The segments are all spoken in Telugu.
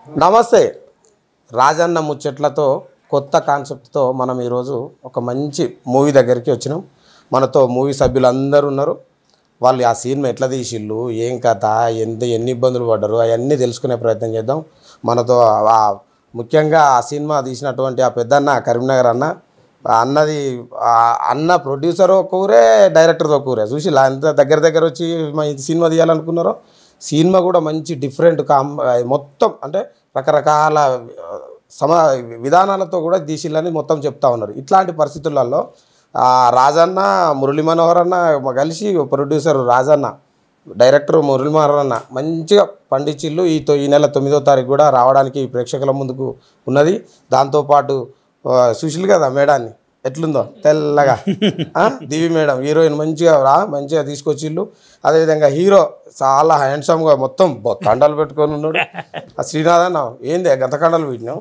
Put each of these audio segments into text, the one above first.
నమస్తే రాజన్న ముచ్చట్లతో కొత్త కాన్సెప్ట్తో మనం ఈరోజు ఒక మంచి మూవీ దగ్గరికి వచ్చినాం మనతో మూవీ సభ్యులు అందరూ ఉన్నారు వాళ్ళు ఆ సినిమా ఎట్లా తీసిళ్ళు ఏం కథ ఎంత ఎన్ని ఇబ్బందులు పడ్డారు అవన్నీ తెలుసుకునే ప్రయత్నం చేద్దాం మనతో ఆ ముఖ్యంగా ఆ సినిమా తీసినటువంటి ఆ పెద్దన్న కరీంనగర్ అన్న ఆ అన్నది ఆ అన్న ప్రొడ్యూసర్ ఒక ఊరే డైరెక్టర్ ఒక ఊరే చూసి ఎంత దగ్గర దగ్గర వచ్చి మా ఈ సినిమా తీయాలనుకున్నారో సినిమా కూడా మంచి డిఫరెంట్ కామ్ మొత్తం అంటే రకరకాల ఆ, సమ విధానాలతో కూడా తీసిల్లని మొత్తం చెప్తా ఉన్నారు ఇట్లాంటి పరిస్థితులలో ఆ, రాజన్న మురళీ మనోహర్ అన్న కలిసి ప్రొడ్యూసర్ రాజన్న డైరెక్టర్ మురళీ మనోహర్ అన్న మంచిగా పండించిల్లు ఈ తొ- ఈ నెల తొమ్మిదో తారీఖు కూడా రావడానికి ప్రేక్షకుల ముందుకు ఉన్నది దాంతోపాటు ఆ, సుశీల్ కదా మేడాన్ని ఎట్లుందో తెల్లగా ఆ, దివి మేడం హీరోయిన్ మంచిగా రా మంచిగా తీసుకొచ్చిళ్ళు అదేవిధంగా హీరో చాలా హ్యాండ్సమ్గా మొత్తం బొ- కండలు పెట్టుకొని ఉన్నాడు ఆ శ్రీనాథ్ అన్న ఏంది గత కండలు పెట్టినావు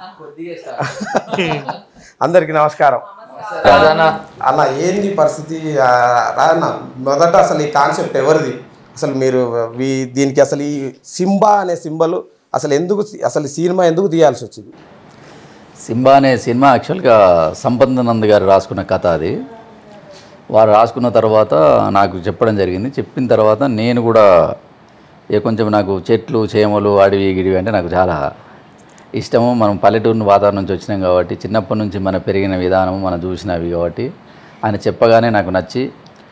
అందరికీ నమస్కారం అన్న ఏంది పరిస్థితి ఆ, రాజన్న మొదట అసలు ఈ కాన్సెప్ట్ ఎవరిది అసలు మీరు వీ- దీనికి అసలు ఈ సింబా అనే సింబల్ అసలు ఎందుకు అసలు ఈ సినిమా ఎందుకు తీయాల్సి వచ్చింది సింబా అనే సినిమా యాక్చువల్గా సంపత్ నంద్ గారు రాసుకున్న కథ అది వారు రాసుకున్న తర్వాత నాకు చెప్పడం జరిగింది చెప్పిన తర్వాత నేను కూడా ఏ కొంచెం నాకు చెట్లు చేమలు అడవి గిడివి అంటే నాకు చాలా ఇష్టము మనం పల్లెటూరు వాతావరణం నుంచి వచ్చినాం కాబట్టి చిన్నప్పటి నుంచి మన పెరిగిన విధానం మనం చూసినవి కాబట్టి ఆయన చెప్పగానే నాకు నచ్చి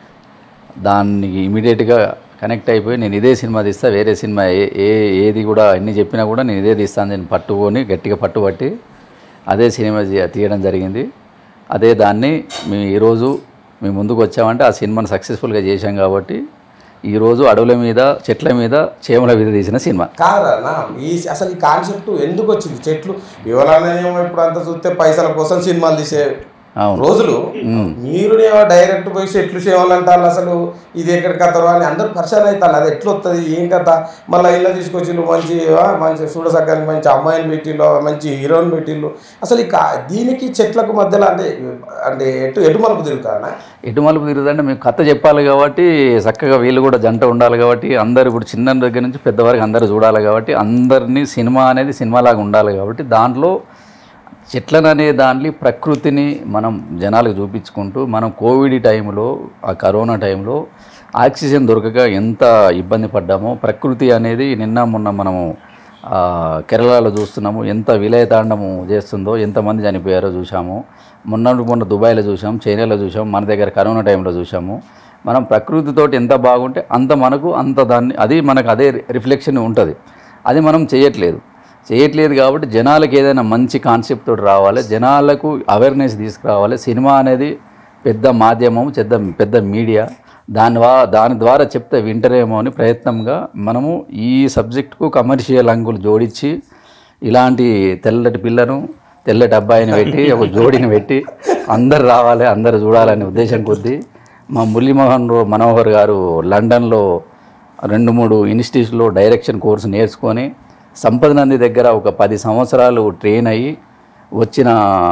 దానికి ఇమీడియట్గా కనెక్ట్ అయిపోయి నేను ఇదే సినిమా తీస్తా వేరే సినిమా ఏ ఏ ఏది కూడా ఎన్ని చెప్పినా కూడా నేను ఇదే తీస్తాను నేను పట్టుకొని గట్టిగా పట్టుబట్టి అదే సినిమా తీ- తీయడం జరిగింది అదే దాన్ని మేము ఈరోజు మేము ముందుకు వచ్చామంటే ఆ సినిమాను సక్సెస్ఫుల్గా చేశాం కాబట్టి ఈరోజు అడవుల మీద చెట్ల మీద చేమల మీద తీసిన సినిమా కాదన్నా ఈ అసలు ఈ కాన్సెప్ట్ ఎందుకు వచ్చింది చెట్లు ఎవరైనా ఇప్పుడు అంతా చూస్తే పైసల కోసం సినిమాలు తీసే అవును రోజులు మీరు డైరెక్ట్ పోయి చెట్లు చేయాలంటారు అసలు ఇది ఎక్కడికి కథరు అని అందరూ పరిచయం అవుతారు అది ఎట్లా వస్తుంది ఏం కథ మళ్ళీ ఇల్లు తీసుకొచ్చి మంచి ఆ, మంచి చూడసక్కని మంచి అమ్మాయిని పెట్టిళ్ళు మంచి హీరోయిన్ పెట్టిళ్ళు అసలు ఈ కా- దీనికి చెట్లకు మధ్యలో అంటే అంటే ఎటు ఎటు మలుపు తిరుగుతారా ఎటు మలుపు తిరుగుతుందంటే మేము కథ చెప్పాలి కాబట్టి చక్కగా వీళ్ళు కూడా జంట ఉండాలి కాబట్టి అందరు ఇప్పుడు చిన్న దగ్గర నుంచి పెద్దవారికి అందరూ చూడాలి కాబట్టి అందరినీ సినిమా అనేది సినిమాలాగా ఉండాలి కాబట్టి దాంట్లో చెట్లను అనే దాంట్లో ప్రకృతిని మనం జనాలకు చూపించుకుంటూ మనం కోవిడ్ టైంలో ఆ కరోనా టైంలో ఆక్సిజన్ దొరకక ఎంత ఇబ్బంది పడ్డామో ప్రకృతి అనేది నిన్న మొన్న మనము ఆ, కేరళలో చూస్తున్నాము ఎంత విలయతాండము చేస్తుందో ఎంతమంది చనిపోయారో చూసాము మొన్న మొన్న దుబాయ్లో చూసాం చైనాలో చూసాం మన దగ్గర కరోనా టైంలో చూసాము మనం ప్రకృతితోటి ఎంత బాగుంటే అంత మనకు అంత దాన్ని అది మనకు అదే రిఫ్లెక్షన్ ఉంటుంది అది మనం చేయట్లేదు చేయట్లేదు కాబట్టి జనాలకు ఏదైనా మంచి కాన్సెప్ట్ తోటి రావాలి జనాలకు అవేర్నెస్ తీసుకురావాలి సినిమా అనేది పెద్ద మాధ్యమం పెద్ద పెద్ద మీడియా దాని వా దాని ద్వారా చెప్తే వింటరేమో అని ప్రయత్నంగా మనము ఈ సబ్జెక్టుకు కమర్షియల్ అంగులు జోడించి ఇలాంటి తెల్లటి పిల్లను తెల్లటి అబ్బాయిని పెట్టి ఒక జోడిని పెట్టి అందరు రావాలి అందరు చూడాలనే ఉద్దేశం కొద్దీ మా మురళీమోహన్ రో- మనోహర్ గారు లండన్లో రెండు మూడు ఇన్స్టిట్యూట్లో డైరెక్షన్ కోర్సు నేర్చుకొని సంపద నంది దగ్గర ఒక పది సంవత్సరాలు ట్రైన్ అయ్యి వచ్చిన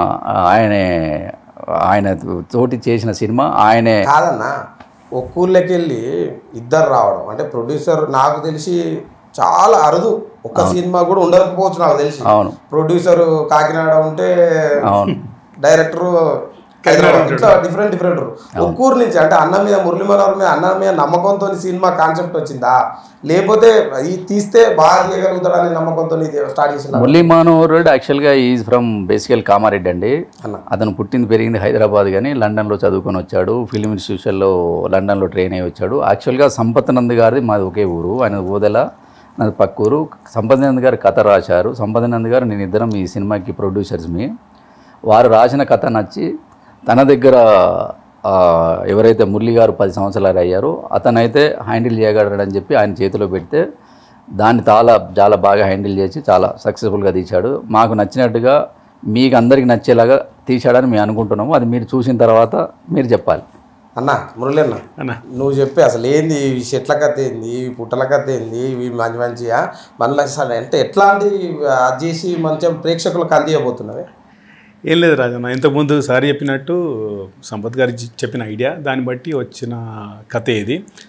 ఆయనే ఆయన తోటి చేసిన సినిమా ఆయనే కాదన్నా ఒక్క ఊళ్ళకి వెళ్ళి ఇద్దరు రావడం అంటే ప్రొడ్యూసర్ నాకు తెలిసి చాలా అరుదు ఒక్క సినిమా కూడా ఉండకపోవచ్చు నాకు తెలిసి అవును ప్రొడ్యూసర్ కాకినాడ ఉంటే అవును డైరెక్టర్ హైదరాబాద్ ఇట్లా డిఫరెంట్ డిఫరెంట్ ఒక్క ఊరు నుంచి అంటే అన్న మీద మురళీ మనోహర్ మీద అన్న మీద నమ్మకంతో సినిమా కాన్సెప్ట్ వచ్చిందా లేకపోతే ఇది తీస్తే బాగా తీయగలుగుతాడని నమ్మకంతో స్టార్ట్ చేసిన మురళీ మనోహర్ రెడ్డి యాక్చువల్గా ఈజ్ ఫ్రమ్ బేసికల్ కామారెడ్డి అండి అన్న. అతను పుట్టింది పెరిగింది హైదరాబాద్ కానీ లండన్లో చదువుకొని వచ్చాడు ఫిలిం ఇన్స్టిట్యూషన్లో లండన్లో ట్రైన్ అయ్యి వచ్చాడు యాక్చువల్గా సంపత్ నంద్ గారిది మాది ఒకే ఊరు ఆయన ఓదెల నాది పక్క ఊరు సంపత్ నంద్ గారు కథ రాశారు సంపత్ నంద్ గారు నేను ఇద్దరం ఈ సినిమాకి ప్రొడ్యూసర్స్ మీ వారు రాసిన కథ నచ్చి తన దగ్గర ఆ, ఎవరైతే మురళి గారు పది సంవత్సరాలు అయ్యారో అతనైతే హ్యాండిల్ చేయగలడని చెప్పి ఆయన చేతిలో పెడితే దాన్ని చాలా చాలా బాగా హ్యాండిల్ చేసి చాలా సక్సెస్ఫుల్గా తీశాడు మాకు నచ్చినట్టుగా మీకు అందరికి నచ్చేలాగా తీశాడని మేము అనుకుంటున్నాము అది మీరు చూసిన తర్వాత మీరు చెప్పాలి అన్న మురళి అన్న నువ్వు చెప్పే అసలు ఏంది ఈ చెట్ల కథ ఏంది ఈ పుట్టల కథ ఏంది ఇవి మంచి మంచిగా మళ్ళీ అసలు అంటే ఎట్లాంటి అది చేసి మంచిగా ప్రేక్షకులకు అందియబోతున్నవి ఏం లేదు రాజన్న ఇంతకుముందు సార్ చెప్పినట్టు సంపత్ గారు జి- చెప్పిన ఐడియా దాన్ని బట్టి వచ్చిన కథ ఇది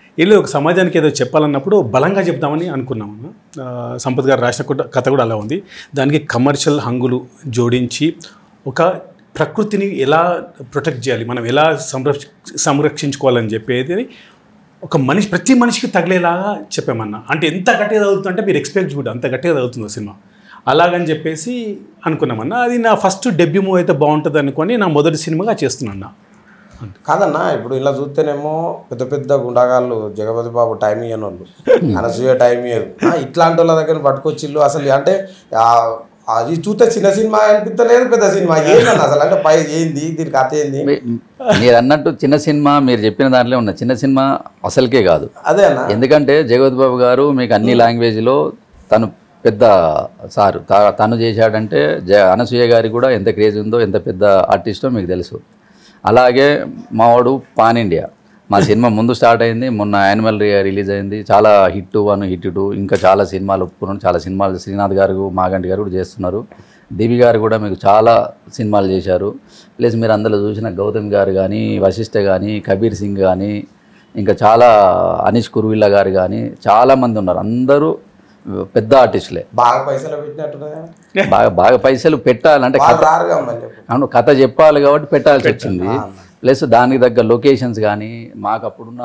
వెళ్ళి ఒక సమాజానికి ఏదో చెప్పాలన్నప్పుడు బలంగా చెప్దామని అనుకున్నాము ఆ, సంపత్ గారు రాసిన కూడా- కథ కూడా అలా ఉంది దానికి కమర్షియల్ హంగులు జోడించి ఒక ప్రకృతిని ఎలా ప్రొటెక్ట్ చేయాలి మనం ఎలా సంరక్ష సంరక్షించుకోవాలని చెప్పేది ఒక మనిషి ప్రతి మనిషికి తగిలేలాగా చెప్పామన్న అంటే ఎంత గట్టిగా చదువుతుందంటే మీరు ఎక్స్పెక్ట్ చూడ అంత గట్టిగా చదువుతుంది ఆ సినిమా అలాగని చెప్పేసి అనుకున్నామన్న అది నా ఫస్ట్ డెబ్యూ మూవీ అయితే బాగుంటుంది అనుకొని నా మొదటి సినిమాగా చేస్తున్నాను కాదన్నా ఇప్పుడు ఇలా చూస్తేనేమో పెద్ద పెద్ద గుండాగాళ్ళు జగపతి బాబు టైం ఇయ్యని వాళ్ళు అనసూయ టైం ఇయ్యదు ఆ, ఇట్లాంటి వాళ్ళ దగ్గర పట్టుకొచ్చిళ్ళు అసలు అంటే ఆ, అది చూస్తే చిన్న సినిమా అనిపించలేదు పెద్ద సినిమా ఏందన్న అసలు అంటే పై ఏంది దీనికి కథ ఏంది మీ- మీరు అన్నట్టు చిన్న సినిమా మీరు చెప్పిన దాంట్లో ఉన్న చిన్న సినిమా అసలుకే కాదు అదే అన్న ఎందుకంటే జగవత్ బాబు గారు మీకు అన్ని లాంగ్వేజ్లో తను పెద్ద సార్ తా- తను చేశాడంటే జ అనసూయ గారికి కూడా ఎంత క్రేజ్ ఉందో ఎంత పెద్ద ఆర్టిస్టో మీకు తెలుసు అలాగే మావాడు పాన్ ఇండియా మా సినిమా ముందు స్టార్ట్ అయింది మొన్న యానిమల్ రిలీజ్ అయింది చాలా హిట్ వన్ హిట్ టూ ఇంకా చాలా సినిమాలు ఒప్పుకున్నాను చాలా సినిమాలు శ్రీనాథ్ గారు మాగంటి గారు కూడా చేస్తున్నారు దివి గారు కూడా మీకు చాలా సినిమాలు చేశారు ప్లస్ మీరు అందులో చూసిన గౌతమ్ గారు కానీ వశిష్ఠ కానీ కబీర్ సింగ్ కానీ ఇంకా చాలా అనీష్ కుర్విల్లా గారు కానీ చాలామంది ఉన్నారు అందరూ పెద్ద ఆర్టిస్టులే బాగా పైసలు పెట్టినట్టున్నాయా బాగా బాగా పైసలు పెట్టాలంటే వాళ్ళు రారుగా మళ్ళీ అవును కథ చెప్పాలి కాబట్టి పెట్టాల్సి వచ్చింది ప్లస్ దానికి తగ్గ లొకేషన్స్ కానీ మాకు అప్పుడున్న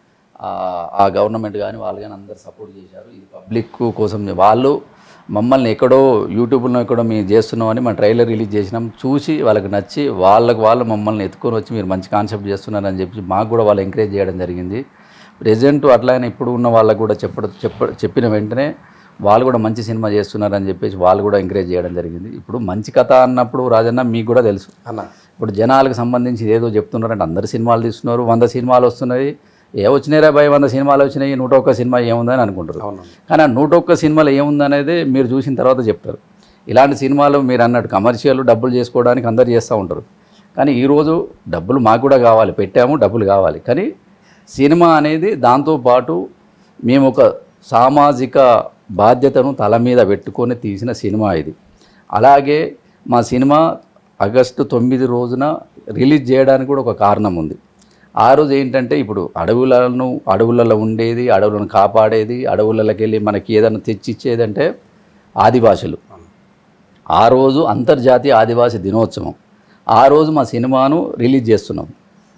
ఆ- ఆ గవర్నమెంట్ కానీ వాళ్ళు కానీ అందరు సపోర్ట్ చేశారు ఇది పబ్లిక్ కోసం వాళ్ళు మమ్మల్ని ఎక్కడో యూట్యూబ్లో ఎక్కడో మేము చేస్తున్నామని మా ట్రైలర్ రిలీజ్ చేసినాం చూసి వాళ్ళకి నచ్చి వాళ్ళకి వాళ్ళు మమ్మల్ని ఎత్తుకొని వచ్చి మీరు మంచి కాన్సెప్ట్ చేస్తున్నారని చెప్పి మాకు కూడా వాళ్ళు ఎంకరేజ్ చేయడం జరిగింది ప్రజెంట్ అట్లానే ఇప్పుడు ఉన్న వాళ్ళకు కూడా చెప్పడం చెప్ప చెప్పిన వెంటనే వాళ్ళు కూడా మంచి సినిమా చేస్తున్నారని చెప్పేసి వాళ్ళు కూడా ఎంకరేజ్ చేయడం జరిగింది ఇప్పుడు మంచి కథ అన్నప్పుడు రాజన్న మీకు కూడా తెలుసు అన్న ఇప్పుడు జనాలకు సంబంధించి ఏదో చెప్తున్నారంటే అందరు సినిమాలు తీస్తున్నారు వంద సినిమాలు వస్తున్నాయి ఏ వచ్చినాయిరా భయ వంద సినిమాలు వచ్చినాయి నూట ఒక్క సినిమా ఏముందని అనుకుంటారు అవును కానీ ఆ నూట ఒక్క సినిమాలు ఏముందనేది మీరు చూసిన తర్వాత చెప్తారు ఇలాంటి సినిమాలు మీరు అన్నట్టు కమర్షియల్ డబ్బులు చేసుకోవడానికి అందరు చేస్తూ ఉంటారు కానీ ఈరోజు డబ్బులు మాకు కూడా కావాలి పెట్టాము డబ్బులు కావాలి కానీ సినిమా అనేది దాంతోపాటు మేము ఒక సామాజిక బాధ్యతను తల మీద పెట్టుకొని తీసిన సినిమా ఇది అలాగే మా సినిమా ఆగస్టు తొమ్మిది రోజున రిలీజ్ చేయడానికి కూడా ఒక కారణం ఉంది ఆ రోజు ఏంటంటే ఇప్పుడు అడవులను అడవులలో ఉండేది అడవులను కాపాడేది అడవులకి వెళ్ళి మనకి ఏదైనా తెచ్చిచ్చేది అంటే ఆదివాసులు ఆ రోజు అంతర్జాతీయ ఆదివాసీ దినోత్సవం ఆ రోజు మా సినిమాను రిలీజ్ చేస్తున్నాం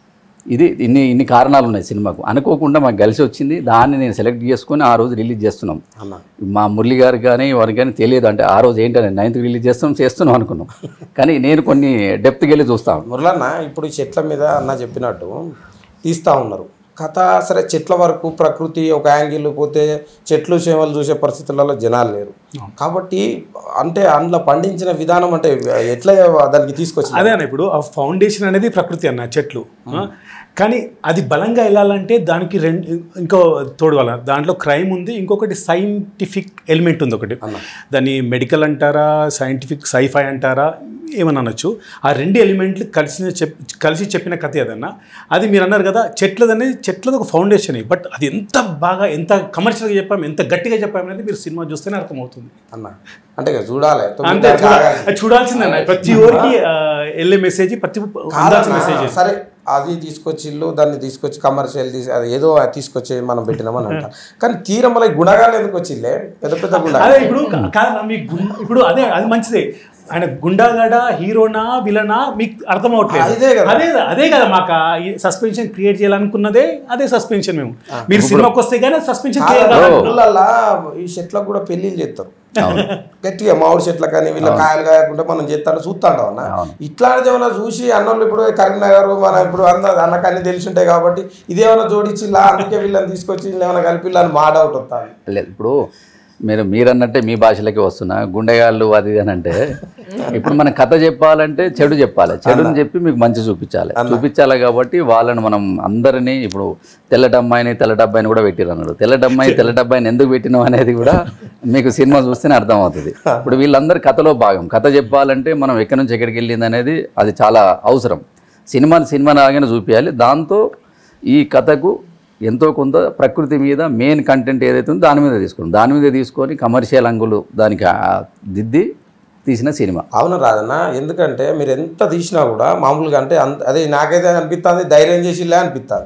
ఇది ఇన్ని ఇన్ని కారణాలు ఉన్నాయి సినిమాకు అనుకోకుండా మాకు కలిసి వచ్చింది దాన్ని నేను సెలెక్ట్ చేసుకొని ఆ రోజు రిలీజ్ చేస్తున్నాం అన్న మా మురళి గారికి కానీ వారికి కానీ తెలియదు అంటే ఆ రోజు ఏంటంటే నైన్త్ రిలీజ్ చేస్తాం చేస్తున్నాం అనుకున్నాం కానీ నేను కొన్ని డెప్త్కి వెళ్ళి చూస్తాను మురళన్న ఇప్పుడు ఈ చెట్ల మీద అన్న చెప్పినట్టు తీస్తూ ఉన్నారు కథ సరే చెట్ల వరకు ప్రకృతి ఒక యాంగిల్ పోతే చెట్లు చేమలు చూసే పరిస్థితులలో జనాలు లేరు కాబట్టి అంటే అందులో పండించిన విధానం అంటే ఎట్లా దానికి తీసుకొచ్చి అదే అన్న ఇప్పుడు ఆ ఫౌండేషన్ అనేది ప్రకృతి అన్న చెట్లు ఆ? కానీ అది బలంగా వెళ్ళాలంటే దానికి రెండు ఇంకో తోడు వల్ల దాంట్లో క్రైమ్ ఉంది ఇంకొకటి సైంటిఫిక్ ఎలిమెంట్ ఉంది ఒకటి దాన్ని మెడికల్ అంటారా సైంటిఫిక్ సైఫై అంటారా ఏమని అనొచ్చు ఆ రెండు ఎలిమెంట్లు కలిసి చెప్ కలిసి చెప్పిన కథ ఏదన్నా అది మీరు అన్నారు కదా చెట్లది అనేది చెట్లది ఒక ఫౌండేషన్ బట్ అది ఎంత బాగా ఎంత కమర్షియల్గా చెప్పాము ఎంత గట్టిగా చెప్పాము అనేది మీరు సినిమా చూస్తేనే అర్థమవుతుంది అన్న అంటే ఇక చూడాలి తొమ్మిది అంతే దాకా ఆగాలి. అది చూడాల్సిందే ప్రతి ఊరికి ఆ, వెళ్ళే మెసేజ్ ప్రతి అందాల్సిన కాదన్నా, మెసేజ్ సరే అది తీసుకొచ్చిల్లు దాన్ని తీసుకొచ్చి కమర్షియల్ తీసి అది ఏదో తీసుకొచ్చి మనం పెట్టినామని అంటారు కానీ తీరం వల్ల గుణగాలు ఎందుకు వచ్చిల్లే పెద్ద పెద్ద అదే గుండగా ఇప్పుడు కాదు మీ గుం- ఇప్పుడు అదే అది మంచిదే ఆయన గుండాగడ హీరోనా విలనా మీకు అర్థం అవట్లేదు అదే కదా. అదే అదే కదా మాకు సస్పెన్షన్ క్రియేట్ చేయాలనుకున్నదే అదే సస్పెన్షన్ మేము మీరు సినిమాకి వస్తే కానీ సస్పెన్షన్ క్లియర్ కాదు ఊళ్ళల్లో ఈ చెట్లకు కూడా పెళ్లిళ్ళు చేస్తారు గట్టిగా మామిడి చెట్లకు కానీ వీళ్ళ కాయలు కాయకుండా మనం చేస్తాను చూస్తాం అన్న ఇట్లాంటిది ఏమైనా చూసి అన్నోళ్ళు ఇప్పుడు కరీంనగర్ మన ఇప్పుడు అన్న అన్నకన్నీ తెలిసి ఉంటాయి కాబట్టి ఇదేమైనా జోడించి ఇలా అందుకే వీళ్ళని తీసుకొచ్చి వీళ్ళు ఏమైనా కలిపి అని మా డౌట్ వస్తాను లేదు ఇప్పుడు మీరు మీరన్నట్టే మీ భాషలకే వస్తున్నా గుండెగాళ్ళు అది ఇది అని అంటే ఇప్పుడు మన కథ చెప్పాలంటే చెడు చెప్పాలి చెడుని చెప్పి మీకు మంచి చూపించాలి చూపించాలి కాబట్టి వాళ్ళని మనం అందరినీ ఇప్పుడు తెల్లటమ్మాయిని తెల్లటబ్బాయిని కూడా పెట్టిరు అన్నాడు తెల్లటమ్మాయి తెల్లటబ్బాయిని ఎందుకు పెట్టినాం అనేది కూడా మీకు సినిమా చూస్తేనే అర్థమవుతుంది ఇప్పుడు వీళ్ళందరి కథలో భాగం కథ చెప్పాలంటే మనం ఎక్కడి నుంచి ఎక్కడికి వెళ్ళింది అనేది అది చాలా అవసరం సినిమాని సినిమా లాగానే చూపించాలి దాంతో ఈ కథకు ఎంతో కొంత ప్రకృతి మీద మెయిన్ కంటెంట్ ఏదైతే ఉందో దాని మీద తీసుకున్నాం దాని మీద తీసుకొని కమర్షియల్ అంగులు దానికి ఆ, దిద్ది తీసిన సినిమా అవును రాదన్న ఎందుకంటే మీరు ఎంత తీసినా కూడా మామూలుగా అంటే అంత అదే నాకైతే అనిపిస్తుంది ధైర్యం చేసిలే అనిపిస్తుంది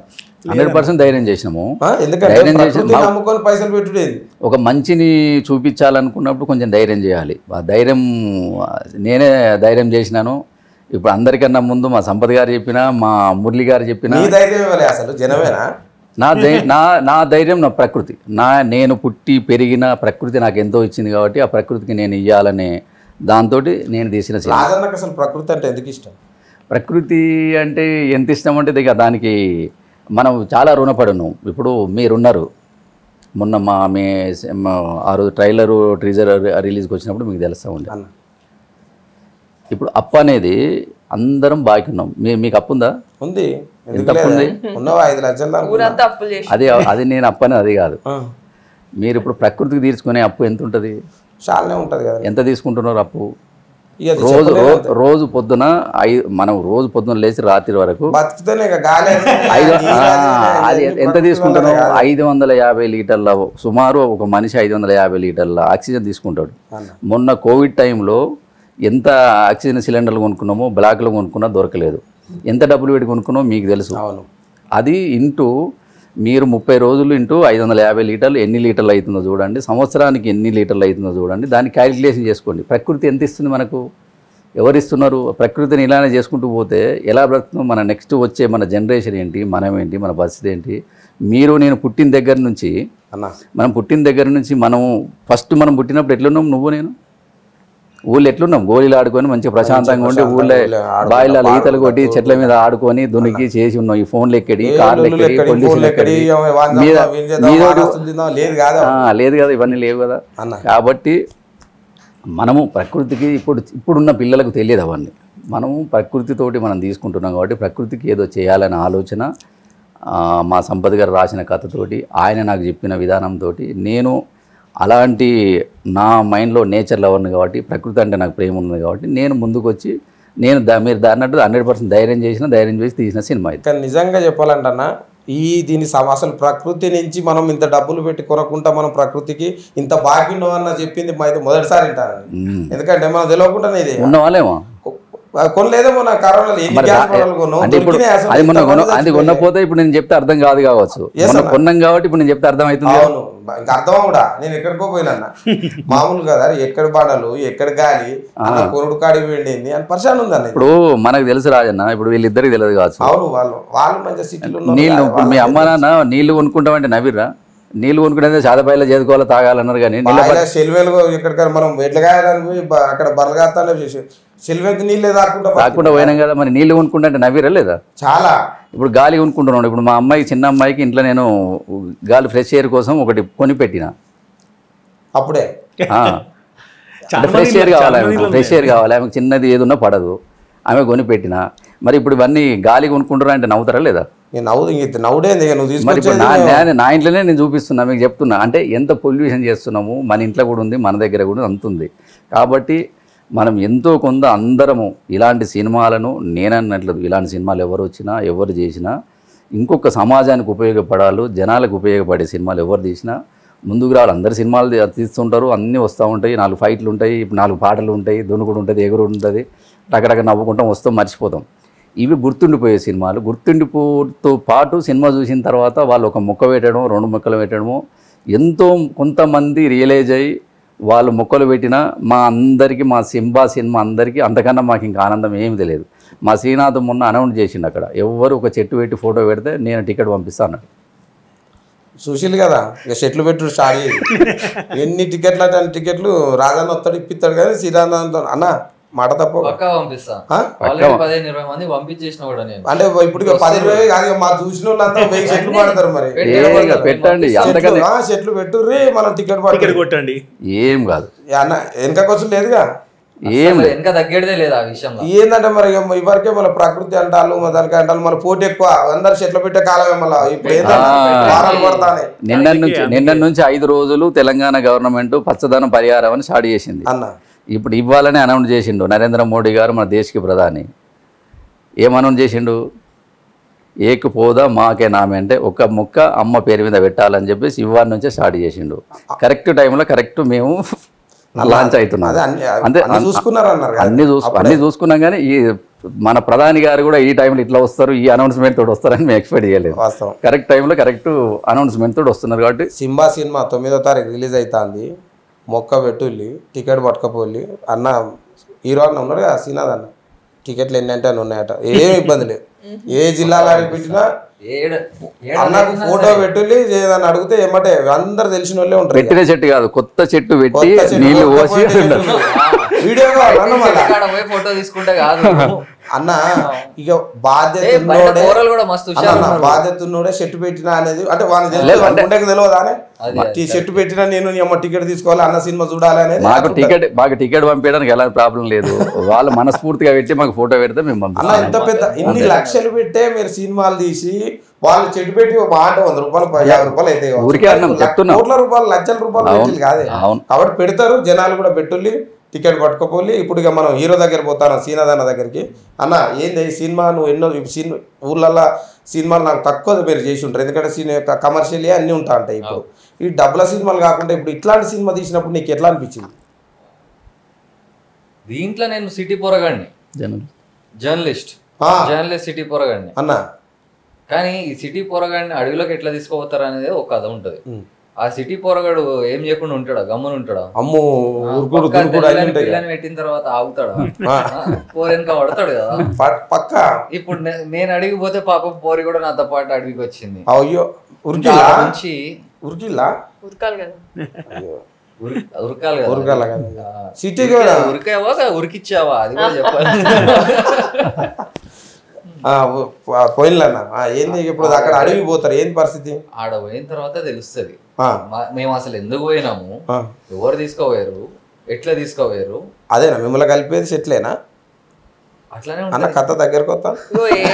హండ్రెడ్ పర్సెంట్ ధైర్యం చేసినాము ఆ? ఎందుకంటే ధైర్యం చేసి ప్రకృతిని నమ్ముకొని పైసలు పెట్టుడేది ఒక మంచిని చూపించాలనుకున్నప్పుడు కొంచెం ధైర్యం చేయాలి ఆ ధైర్యం నేనే ధైర్యం చేసినాను ఇప్పుడు అందరికన్నా ముందు మా సంపత్ గారు చెప్పిన మా మురళి గారు చెప్పిన నీ ధైర్యం ఇవ్వలే అసలు జనమేనా నా ధై నా నా ధైర్యం నా ప్రకృతి నా నేను పుట్టి పెరిగిన ప్రకృతి నాకు ఎంతో ఇచ్చింది కాబట్టి ఆ ప్రకృతికి నేను ఇవ్వాలనే దాంతో నేను తీసిన సినిమా రాజన్నకు అసలు ప్రకృతి అంటే ఎందుకు ఇష్టం ప్రకృతి అంటే ఎంత ఇష్టం అంటే ఇక దానికి మనం చాలా రుణపడను ఇప్పుడు మీరున్నారు మొన్న మా మీ మా ఆ రోజు ట్రైలరు ట్రీజర్ రిలీజ్కి వచ్చినప్పుడు మీకు తెలుస్తూ ఉండే అన్న ఇప్పుడు అప్పు అనేది అందరం బాకీ ఉన్నాం మీ మీకు అప్పు ఉందా ఉంది ఎందుకు తప్పు ఉంది? లేదా? ఉన్నవా ఐదు లక్షలు దాకా ఉన్నా. ఊరంతా అప్పులు చేసి అది అది నేను అప్పు అనేది అది కాదు ఆ. మీరు ఇప్పుడు ప్రకృతికి తీర్చుకునే అప్పు ఎంత ఉంటుంది చాలానే ఉంటది కదా ఎంత తీసుకుంటున్నారు అప్పు ఇక అది రోజు చెప్పలేము. రో- రోజు పొద్దున ఐ మనం రోజు పొద్దున లేచి రాత్రి వరకు బతుకుతేనే ఇక గాలి ఐదు నీరు ఆ, అది అది ఇది ఎంత ప్రకృతి తీసుకుంటాను వల్లనే కాదు. ఐదు వందల యాభై లీటర్ల సుమారు ఒక మనిషి ఐదు వందల యాభై లీటర్ల ఆక్సిజన్ తీసుకుంటాడు అన్న. మొన్న కోవిడ్ టైంలో ఎంత ఆక్సిజన్ సిలిండర్లు కొనుక్కున్నామో బ్లాక్లో కొనుక్కున్నా దొరకలేదు ఎంత డబ్బులు పెట్టి కొనుక్కున్నామో మీకు తెలుసు అవును అది ఇంటూ మీరు ముప్పై రోజులు ఇంటూ ఐదు వందల యాభై లీటర్లు ఎన్ని లీటర్లు అవుతుందో చూడండి సంవత్సరానికి ఎన్ని లీటర్లు అవుతుందో చూడండి దాన్ని క్యాలిక్యులేషన్ చేసుకోండి ప్రకృతి ఎంత ఇస్తుంది మనకు ఎవరు ఇస్తున్నారు ప్రకృతిని ఇలానే చేసుకుంటూ పోతే ఎలా బ్రతుకుతాం మన నెక్స్ట్ వచ్చే మన జనరేషన్ ఏంటి మనం ఏంటి మన పరిస్థితి ఏంటి మీరు నేను పుట్టిన దగ్గర నుంచి అన్న మనం పుట్టిన దగ్గర నుంచి మనం ఫస్ట్ మనం పుట్టినప్పుడు ఎట్లున్నాం నువ్వు నేను ఊళ్ళో ఎట్లున్నాం గోళీలు ఆడుకొని మంచిగా ప్రశాంతంగా ఉండి ఊళ్ళో ఊళ్ళో ఆడుకుంటా, బాయిలలో ఈతలు కొట్టి పాడుకుంటా, చెట్ల మీద ఆడుకొని దునికి చేసి ఉన్నాం ఈ ఫోన్లు ఎక్కడి ఏ కార్లు లొల్లులు ఎక్కడి ఎక్కడి, పొల్యూషన్ ఫోన్లు ఎక్కడి, ఎక్కడి ఏమో వాందా, మీద వీని చేద్దాం, మీదోటి- వానొస్తుంది తిందాం, లేదు కాదా ఆ, లేదు కదా ఇవన్నీ లేవు కదా అన్న కాబట్టి మనము ప్రకృతికి ఇప్పుడు ఇప్పుడున్న పిల్లలకు తెలియదు అవన్నీ మనము ప్రకృతితోటి మనం తీసుకుంటున్నాం కాబట్టి ప్రకృతికి ఏదో చేయాలనే ఆలోచన ఆ, మా సంపత్ గారు రాసిన కథతోటి ఆయన నాకు చెప్పిన విధానంతో నేను అలాంటి నా మైండ్లో నేచర్ లవర్ని కాబట్టి ప్రకృతి అంటే నాకు ప్రేమ ఉంది కాబట్టి నేను ముందుకు వచ్చి నేను దా మీరు దాన్నట్టు హండ్రెడ్ పర్సెంట్ ధైర్యం చేసిన ధైర్యం చేసి తీసిన సినిమా ఇది కానీ నిజంగా చెప్పాలంటన్నా ఈ దీని సమ- అసలు ప్రకృతి నుంచి మనం ఇంత డబ్బులు పెట్టి కొనకుండా మనం ప్రకృతికి ఇంత బాకీ అన్న చెప్పింది మా ఇది మొదటిసారి వింటానండి మ్మ్. ఎందుకంటే మనం తెలియకుండానే ఇది ఉన్న వాళ్ళేమో కొనలేదేమో నా కరోనాలో ఎన్ని మరి గ్యాస్ దా- పడవలు కొన్నాం అంటే ఇప్పుడు దొరికినాయి అసలు అది మొన్న ఇంతమంది కొన అది చచ్చిపోయారు. కొన్నపోతే ఇప్పుడు నేను చెప్తే అర్థం కాదు కావచ్చు Yes, మొన్న అన్న. కొన్నాం కాబట్టి ఇప్పుడు నేను చెప్తే అర్థం అవుతుంది అవును బ- ఇంకా అర్థం కూడా నేను ఎక్కడికో పోయినా మామూలు కదా ఎక్కడ బాణలు ఎక్కడ గాలి అన్న కొనుడు కాడి వెళ్ళింది అని పరిశాన్ ఉందన్న ఇది. ఇప్పుడు మనకు తెలుసు రాజన్న ఇప్పుడు వీళ్ళిద్దరికి తెలియదు కావచ్చు అవును వాళ్ళు వాళ్ళు మంచి సిటీలో ఉన్నారు నీళ్ళు కదా, ఇప్పుడు మీ వాళ్ళకి అమ్మ నాన్న నీళ్లు కొనుక్కుంటామంటే నవ్విర్రా నీళ్లు కొనుక్కుంటే చాదపాయలో చేసుకోవాలో తాగాలన్నారు కానీ నీళ్ళ బాయిలో సెల్వేలు ఎక్కడికైనా మనం ఎట్లా కాయాలని పోయి బ- అక్కడ బరగాస్తానే చేసి సెల్వేకి నీళ్ళే దాక్కుంటా తాకుండా పోయినాం కదా మరి నీళ్లు కొనుక్కుంటే అంటే నవ్విరా లేదా చాలా ఇప్పుడు గాలి కొనుక్కుంటున్నాడు ఇప్పుడు మా అమ్మాయి చిన్న అమ్మాయికి ఇంట్లో నేను గాలి ఫ్రెష్ ఎయిర్ కోసం ఒకటి కొని పెట్టిన అప్పుడే ఆ. చాలా అంటే ఫ్రెష్ మంది ఎయిర్ చాలా కావాలి మందిలో ఆమెకు ఫ్రెష్ ఎయిర్ కావాలి ఆమెకు చిన్నది ఏది ఉన్నా పడదు ఆమె కొని పెట్టిన మరి ఇప్పుడు ఇవన్నీ గాలి కొనుక్కుంటారా అంటే నవ్వుతారా లేదా నేను నవ్వు ఇంక నవ్వుడేంది ఇక నువ్వు మరి ఇప్పుడు నా తీసుకొచ్చేది నా- నా ఇంట్లోనే నేను చూపిస్తున్నా మీకు చెప్తున్నా అంటే ఎంత పొల్యూషన్ చేస్తున్నాము మన ఇంట్లో కూడా ఉంది మన దగ్గర కూడా అంత ఉంది కాబట్టి మనం ఎంతో కొంత అందరము ఇలాంటి సినిమాలను నేనన్నట్లు ఇలాంటి సినిమాలు ఎవరు వచ్చినా ఎవరు చేసినా ఇంకొక సమాజానికి ఉపయోగపడాలి జనాలకు ఉపయోగపడే సినిమాలు ఎవరు తీసినా ముందుకు రావాలి అందరు సినిమాలు తీ- తీస్తుంటారు అన్నీ వస్తూ ఉంటాయి నాలుగు ఫైట్లు ఉంటాయి ఇప్పుడు నాలుగు పాటలు ఉంటాయి దునుకుడు ఉంటుంది ఎగురు ఉంటుంది రకరకాల నవ్వుకుంటాం వస్తాం మర్చిపోతాం ఇవి గుర్తుండిపోయే సినిమాలు గుర్తుండిపోతో పాటు సినిమా చూసిన తర్వాత వాళ్ళు ఒక ముక్క పెట్టడం రెండు ముక్కలు పెట్టడము ఎంతో కొంతమంది రియలైజ్ అయ్యి వాళ్ళు ముక్కలు పెట్టినా మా అందరికీ మా సింబా సినిమా అందరికీ అంతకన్నా మాకు ఇంకా ఆనందం ఏమీ తెలియదు మా శ్రీనాథ్ మొన్న అనౌన్స్ చేసిండు అక్కడ ఎవరు ఒక చెట్టు పెట్టి ఫోటో పెడితే నేను టికెట్ పంపిస్తాను అన్నాడు సుశీల్ కదా ఇక షెట్లు పెట్టు స్టార్ట్ చేయి ఎన్ని టికెట్లు అంటే అన్ని టికెట్లు రాజన్న వస్తాడు ఇప్పిస్తాడు కానీ శ్రీరామ్ అన్న మాట తప్ప పక్కా పంపిస్తా ఆ? ఆల్రెడీ పదిహేను ఇరవై మంది పంపించేసిన కూడా నేను అంటే ఇప్పుడు ఇక పది ఇరవై కాదు ఇక మా చూసిన వాళ్ళంతా వెయ్యి చెట్లు పడతారు మరి పెట్టి ఏ నిలబడతారు. ఇక పెట్టండి చెట్లు అంతకన్నా ఆ, చెట్లు పెట్టుర్రి మనం టికెట్ టికెట్ పడుతుంది కొట్టండి ఏం కాదు అన్న వెనకకొచ్చు లేదుగా ఏం అసలు వెనక తగ్గేదే లేదు ఆ విషయంలో ఏంటంటే మరి ఇక ఇవరకే మన ప్రకృతి అంటారు మన దానికి అంటారు మన పోటీ ఎక్కువ అందరు చెట్లు పెట్టే కాలమే మళ్ళీ ఇప్పుడు ఏంటంటే ఆ. వారాలు పడతానే నిన్న నుంచి నిన్న నుంచి ఐదు రోజులు తెలంగాణ గవర్నమెంట్ పచ్చదనం పరిహారం అని స్టార్ట్ చేసింది అన్న ఇప్పుడు ఇవ్వాలని అనౌన్స్ చేసిండు నరేంద్ర మోడీ గారు మన దేశకి ప్రధాని ఏం అనౌన్స్ చేసిండు ఏకు పోదా మాకే నామే అంటే ఒక ముక్క అమ్మ పేరు మీద పెట్టాలని చెప్పేసి ఇవ్వాలి నుంచే స్టార్ట్ చేసిండు కరెక్ట్ టైంలో కరెక్ట్ మేము లాంచ్ అవుతున్నాం అదే అన్ని అంతే అన్ని చూసుకున్నారు అన్నారు కదా. అన్ని చూసు అన్ని చూసుకున్నాం కానీ ఈ మన ప్రధాని గారు కూడా ఈ టైంలో ఇట్లా వస్తారు ఈ అనౌన్స్మెంట్ తోటి వస్తారని మేము ఎక్స్పెక్ట్ చేయలేదు వాస్తవం కరెక్ట్ టైంలో కరెక్ట్ అనౌన్స్మెంట్ తోటి వస్తున్నారు కాబట్టి సింబా సినిమా తొమ్మిదో తారీఖు రిలీజ్ అవుతుంది మొక్క పెట్టుల్లి టికెట్ పట్టుకపోలి అన్న హీరో అన్న ఉన్నారు కదా సీనాద్ అన్న టికెట్లు ఎన్ని అంటే అన్ని ఉన్నాయట ఏం ఇబ్బంది లేదు ఏ జిల్లాలో పెట్టినా ఏడ ఏడ అన్నకు ఫోటో పెట్టుల్లి ఏదన్నా అడిగితే ఏమంటే అందరు తెలిసిన వాళ్ళే ఉంటారు ఇక. పెట్టిన చెట్టు కాదు కొత్త చెట్టు పెట్టి కొత్త చెట్టు, నీళ్లు కొత్త పోసి పోయిన చెట్టు. వీడియో కావాలి అన్న మళ్ళా కాడ పోయి ఫోటో తీసుకుంటే కాదు అన్న ఇక బాధ్యత ఏ, బయట ఉన్నోడే కూరలు కూడా మస్తు అన్న, హుషారు అన్న, బాధ్యత ఉన్నోడే షర్ట్ పెట్టినా అనేది అంటే వాళ్ళకి తెలియదు అనుకుంటే తెలియదా అని ఈ షర్ట్ పెట్టినా నేను నీ అమ్మ టికెట్ తీసుకోవాలి అన్న సినిమా చూడాలి అనేది మాకు టికెట్ మాకు టికెట్ పంపించడానికి ఎలాంటి ప్రాబ్లం లేదు వాళ్ళు మనస్ఫూర్తిగా పెట్టి మాకు ఫోటో పెడితే మేము అన్న పంపిస్తాం ఇంత పెద్ద ఇన్ని లక్షలు పెట్టే మీరు సినిమాలు తీసి వాళ్ళు చెట్టు పెట్టి ఒక మాట వంద రూపాయలు ప- యాభై రూపాయలు అయితే ఊరికే అన్నాం, చెప్తున్నాం. కోట్ల రూపాయలు లక్షల రూపాయలు పెట్టిల్లు కాదే అవును. కాబట్టి పెడతారు జనాలు కూడా పెట్టుల్లి టికెట్ పట్టుకోపోలి ఇప్పుడు ఇక మనం హీరో దగ్గర పోతాను సీనాదన్న దగ్గరికి అన్న ఏంది ఈ సినిమా నువ్వు ఎన్నో సినిమా ఊర్లల్లో సినిమాలు నాకు తక్కువ మీరు చేసి ఉంటారు ఎందుకంటే సినిమా కమర్షియల్ అన్నీ ఉంటా ఉంటాయి ఇప్పుడు ఈ డబ్బుల సినిమాలు కాకుండా ఇప్పుడు ఇట్లాంటి సినిమా తీసినప్పుడు నీకు ఎట్లా అనిపించింది దీంట్లో నేను సిటీ పోరగాడిని జనం జర్నలిస్ట్ ఆ. జర్నలిస్ట్ సిటీ పోరగాడిని అన్న కానీ ఈ సిటీ పోరగాడిని అడవిలోకి ఎట్లా తీసుకోపోతారు అనేది ఒక కథ ఉంటది ఉమ్. ఆ సిటీ పోరగాడు ఏం చేయకుండా ఉంటాడా గమ్మున ఉంటాడా అమ్మో ఊరుకుడు పక్క దురుకుడు అన్నీ పిల్లని ఉంటాయి పిల్లని పెట్టిన తర్వాత ఆగుతాడా ఆ. పోరెనక పడతాడు కదా ప- పక్క ఇప్పుడు నే- నేను అడిగిపోతే పాపం పోరి కూడా నాతో పాటు అడవికి వచ్చింది అయ్యో ఇంకా ఉరికిల్లా ఆ నుంచి ఉరికిల్లా ఉరకాలి కదా అయ్యో ఉరి- ఉరకాలి కదా ఉరకాల కదా ఆ, సిటీకి ఉరికే- కూడా ఉరికావా కదా, ఉరికిచ్చావా అది కూడా చెప్పాలి పోయినలన్న ఏంది ఇప్పుడు అక్కడ అడవి పోతారు ఏంది పరిస్థితి ఆడ పోయిన తర్వాత తెలుస్తుంది ఆ, మేము అసలు ఎందుకు పోయినాము ఆ. ఎవరు తీసుకోపోయారు ఎట్లా తీసుకోపోయారు అదేనా మిమ్మల్ని కలిపేది సెట్లేనా అట్లానే అన్న ఉంటుంది కథ దగ్గరకు వస్తా ఇగో ఏ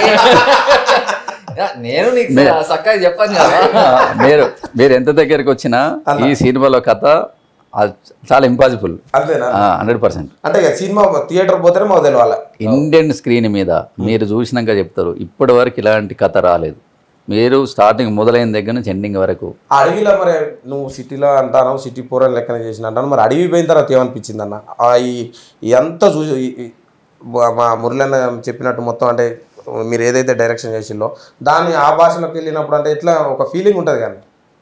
యా, నేను నీకు చక్కగా చెప్పాను కదా మీరు మీరు ఎంత దగ్గరికి వచ్చినా ఈ సినిమాలో కథ అది చాలా ఇంపాసిబుల్ అంతేనా హండ్రెడ్ పర్సెంట్ అంటే ఇక సినిమా థియేటర్ పోతేనే మాకు తెలియాలి ఇండియన్ స్క్రీన్ మీద మీరు చూసినాక చెప్తారు ఇప్పటి వరకు ఇలాంటి కథ రాలేదు మీరు స్టార్టింగ్ మొదలైన దగ్గర నుంచి ఎండింగ్ వరకు ఆ అడవిలో మరి నువ్వు సిటీలో అంటాను సిటీ పూరం లెక్కన చేసిన అంటాను మరి అడవి పోయిన తర్వాత ఏమనిపించింది అన్న ఆ ఈ ఈ అంతా చూసి ఈ- ఈ- మా- మా మురళన్న చెప్పినట్టు మొత్తం అంటే మీరు ఏదైతే డైరెక్షన్ చేసిందో దాన్ని ఆ భాషలోకి వెళ్ళినప్పుడు అంటే ఎట్లా ఒక ఫీలింగ్ ఉంటుంది కానీ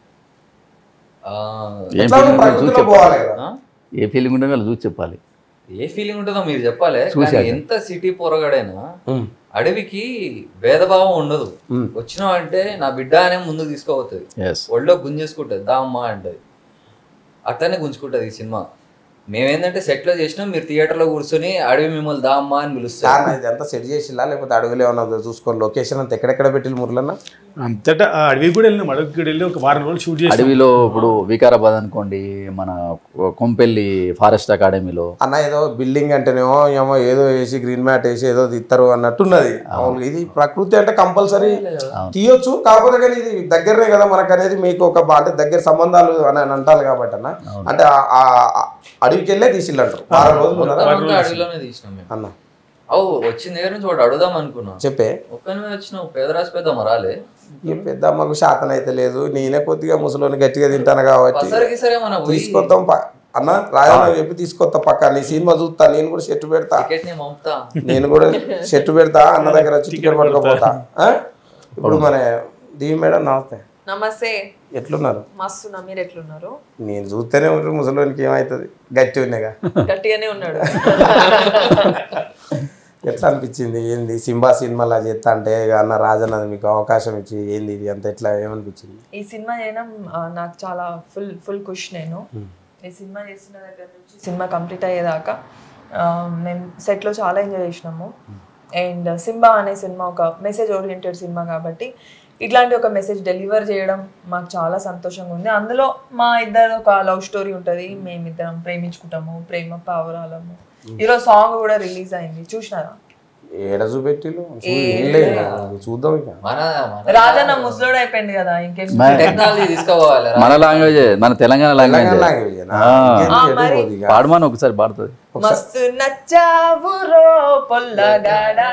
ఆ, ఏం ఎట్లా ఫీలింగ్ ఉంటుందో చూసి ప్రకృతిలో చెప్పాలి పోవాలి కదా ఆ? ఏ ఫీలింగ్ ఉంటుందో వాళ్ళు చూసి చెప్పాలి ఏ ఫీలింగ్ ఉంటుందో మీరు చెప్పాలి చూశాక. కానీ ఎంత సిటీ పోరగాడైనా ఉమ్. అడవికి భేదభావం ఉండదు వచ్చినావంటే నా బిడ్డ అనే ముందుకు తీసుకోబోతుంది ఎస్ ఒళ్ళో గుంజేసుకుంటుంది దా అమ్మా అంటది అట్లనే గుంజుకుంటది ఈ సినిమా మేమేందంటే సెట్ లో చేసినాం మీరు థియేటర్ లో కూర్చొని అడవి మిమ్మల్ని దా అమ్మా అని పిలుస్తారు చాలా ఇది అంతా సెట్ చేసిల్లా లేకపోతే అడవిలో ఏమన్నా చూసుకొని లొకేషన్ అంతా ఎక్కడెక్కడ పెట్టి మురళన్న అంతటా ఆ అడవికి కూడా వెళ్ళినాం అడవికి కూడా వెళ్ళి ఒక వారం రోజులు షూట్ చేసి అడవిలో ఇప్పుడు వికారాబాద్ అనుకోండి మన కొంపెల్లి ఫారెస్ట్ అకాడమీలో అన్న ఏదో బిల్డింగ్ అంటేనేమో ఏమో ఏదో వేసి గ్రీన్ మ్యాట్ వేసి ఏదో తిత్తారు అన్నట్టున్నది అవును ఇది ప్రకృతి అంటే కంపల్సరీ తీయొచ్చు కాకపోతే కానీ ఇది దగ్గరనే కదా మనకు అనేది మీకు ఒక బా- అంటే దగ్గర సంబంధాలు అని అని అంటారు కాబట్టి అన్న అంటే ఆ- ఆ ఆ అడవికి వెళ్ళే తీసిల్లు అంటారు వారం రోజులు ఉన్నారా మొత్తం అంతా అడవిలోనే తీసినాం మేము అన్న అవు వచ్చిన దగ్గర నుంచి వాడు అడుగుదాం అనుకున్నా చెప్పే ఒక్కనే వచ్చినావు పేదరాశి పెద్ద రాలే ఈ పెద్ద అమ్మకు శాతం అయితే లేదు నేనే కొద్దిగా ముసలోని గట్టిగా తింటాను కాబట్టి పసరికి సరే మన పోయి తీసుకొద్దాం ప- అన్న రాజన్న చెప్పి తీసుకొస్తా పక్క నీ సినిమా చూస్తా నేను కూడా షర్ట్ పెడతా టికెట్ ని పంపుతా నేను కూడా షర్ట్ పెడతా అన్న దగ్గర వచ్చి టికెట్ పట్టుకోపోతా ఆ? ఇప్పుడు మన దీవి మేడం నమస్తే నమస్తే ఎట్లున్నారు మస్తున్నా మీరు ఎట్లున్నారు నేను చూస్తేనే ఉంటారు ముసలోనికి ఏమవుతుంది గట్టి ఉన్నాయిగా గట్టిగానే ఉన్నాడు ఎట్లా అనిపించింది ఏంది సింబా సినిమాలా చేస్తా అంటే ఇక అన్న రాజన్న మీకు అవకాశం ఇచ్చి ఏంది ఇది అంత ఎట్లా ఏమనిపించింది ఈ సినిమా చేయడం ఆ, నాకు చాలా ఫుల్ ఫుల్ ఖుష్ నేను ఈ సినిమా చేసిన దగ్గర నుంచి సినిమా కంప్లీట్ అయ్యేదాకా ఆ, మేము సెట్లో చాలా ఎంజాయ్ చేసినాము అండ్ సింబా అనే సినిమా ఒక మెసేజ్ ఓరియంటెడ్ సినిమా కాబట్టి ఇట్లాంటి ఒక మెసేజ్ డెలివర్ చేయడం మాకు చాలా సంతోషంగా ఉంది అందులో మా ఇద్దరు ఒక లవ్ స్టోరీ ఉంటుంది మేమిద్దరం ప్రేమించుకుంటాము ప్రేమ పావురాలము ఈరోజు సాంగ్ కూడా రిలీజ్ అయింది చూసినారా ఏడ చూపెట్టిలు చూ- ఏం లేదు ఇక. చూద్దాం ఇక మన మన రాజన్న ముసలోడు అయిపోయింది కదా ఇంకేం టెక్నాలజీ తీసుకోవాలి మన లాంగ్వేజ్ మన తెలంగాణ లాంగ్వేజ్ తెలంగాణ లాంగ్వేజ్ ఏనా? ఆ. ఇంకేం ఆ, చేయడం మరి. పోదు ఇక. పాడమని ఒకసారి పాడుతుంది మస్తు నచ్చావురో పొల్లగాడా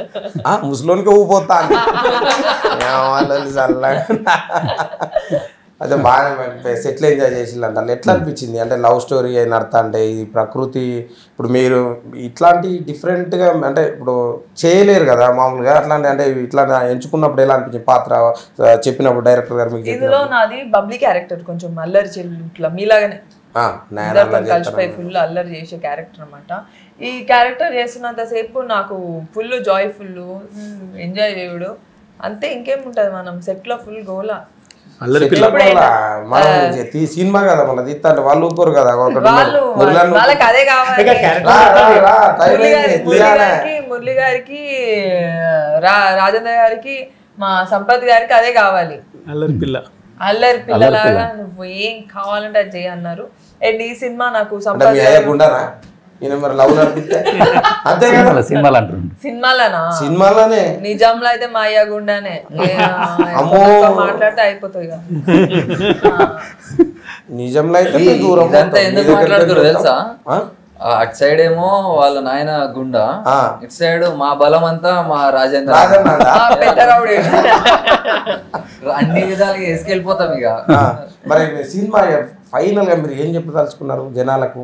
ఆ, ముసలోనికి ఊపోతా అని. ఏమో వాళ్ళు చల్లగా. అదే బాగా సెటిల్ ఎంజాయ్ చేసిండు అంటే ఎట్లా అనిపించింది అంటే లవ్ స్టోరీ అయిన అర్థం అంటే ఇది ప్రకృతి ఇప్పుడు మీరు ఇట్లాంటి డిఫరెంట్గా అంటే ఇప్పుడు చేయలేరు కదా మామూలుగా అట్లాంటి అంటే ఇట్లా ఎంచుకున్నప్పుడు ఎలా అనిపించింది పాత్ర ఆ, చెప్పినప్పుడు డైరెక్టర్ గారు మీకు చెప్పినప్పుడు ఇందులో నాది బబ్లీ క్యారెక్టర్ కొంచెం అల్లరి చెల్లి ఇట్లా మీలాగానే ఆ, నయన ఇద్దరితో అలా కలిసిపోయి చేస్తాను. ఫుల్ అల్లరి చేసే క్యారెక్టర్ అన్నమాట ఈ క్యారెక్టర్ చేస్తున్నంత సేపు నాకు ఫుల్ జాయ్ఫుల్ ఎంజాయ్ చేయుడు అంతే ఇంకేం ఉంటది మనం సెట్ లో ఫుల్ గోలా అల్లరి ఎట్లా మళ్ళా మనం తీ సినిమా కదా మళ్ళీ తీస్తా అంటే వాళ్ళు ఊరుకోరు కదా ఒకటి వాళ్ళు మురళి వాళ్ళకి అదే కావాలి రా, రా, రా, టైం మురళి అయింది, గారి- మురళి తీయాలే. గారికి మురళి గారికి రా రాజేంద్ర గారికి మా సంపత్ గారికి అదే కావాలి అల్లరి పిల్ల అల్లరి పిల్లలాగా నువ్వు ఏం కావాలంటే అది చేయి అన్నారు అండ్ ఈ సినిమా నాకు అంటే సంపత్ మీ అయ్యా గుండానా ఈయన మరి లవ్ నడిపిస్తే అంతే కదా సినిమాలు సినిమాలు అంటుండ్రు సినిమాలోనా సినిమాలోనే నిజంలో అయితే మా అయ్య గుండానే ఏ, అమ్మో. ఎక్కువ మాట్లాడితే అయిపోతుంది ఇక. నిజంలో అయితే ఈ- మీరు దూరం ఇదంతా ఉంటాం. ఎందుకు మీ దగ్గరికి మాట్లాడుతుర్రో వెళ్తాం. తెలుసా? ఆ? ఆ, అటు సైడ్ ఏమో వాళ్ళ నాయన గుండా ఆ. ఇటు సైడ్ మా బలం అంతా మా రాజేంద్ర రాజన్న అందా? ఆ, పెద్ద రౌడీ అన్ని విధాలుగా వేసుకెళ్ళిపోతాం ఇక ఆ, మరి మీ సినిమా ఫైనల్ గా మీరు ఏం చెప్పదలుచుకున్నారు జనాలకు